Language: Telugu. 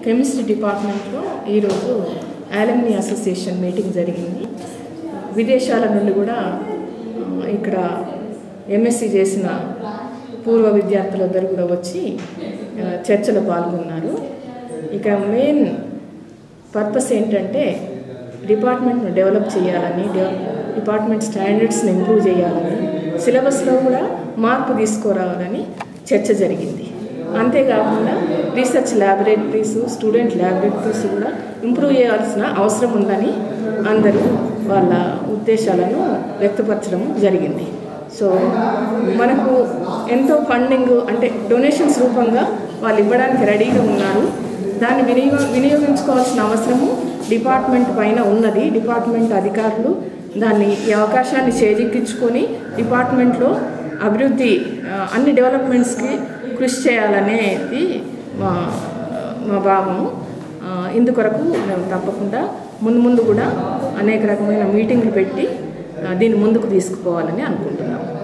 కెమిస్ట్రీ డిపార్ట్మెంట్లో ఈరోజు ఆలమ్ని అసోసియేషన్ మీటింగ్ జరిగింది విదేశాల నుండి కూడా ఆ, ఇక్కడ ఎంఎస్సి చేసిన పూర్వ విద్యార్థులందరూ కూడా వచ్చి ఆ, చర్చలో పాల్గొన్నారు ఇక మెయిన్ పర్పస్ ఏంటంటే డిపార్ట్మెంట్ను డెవలప్ చేయాలని డెవ- డిపార్ట్మెంట్ స్టాండర్డ్స్ని ఇంప్రూవ్ చేయాలని సిలబస్లో కూడా మార్పు తీసుకురావాలని చర్చ జరిగింది అంతేకాకుండా రీసెర్చ్ ల్యాబొరేటరీస్ స్టూడెంట్ ల్యాబొరేటరీస్ కూడా ఇంప్రూవ్ చేయాల్సిన అవసరం ఉందని అందరూ వాళ్ళ ఉద్దేశాలను వ్యక్తపరచడం జరిగింది సో మనకు ఎంతో ఫండింగ్ అంటే డొనేషన్స్ రూపంగా వాళ్ళు ఇవ్వడానికి రెడీగా ఉన్నారు దాన్ని వినియోగ వినియోగించుకోవాల్సిన అవసరము డిపార్ట్మెంట్ పైన ఉన్నది డిపార్ట్మెంట్ అధికారులు దాన్ని ఈ అవకాశాన్ని చేజిక్కించుకొని డిపార్ట్మెంట్లో అభివృద్ధి ఆ, అన్ని డెవలప్మెంట్స్కి కృషి చేయాలనేది మా మా భావము ఆ, ఇందుకొరకు మేము తప్పకుండా ముందు ముందు కూడా అనేక రకమైన మీటింగ్లు పెట్టి ఆ, దీన్ని ముందుకు తీసుకుపోవాలని అనుకుంటున్నాము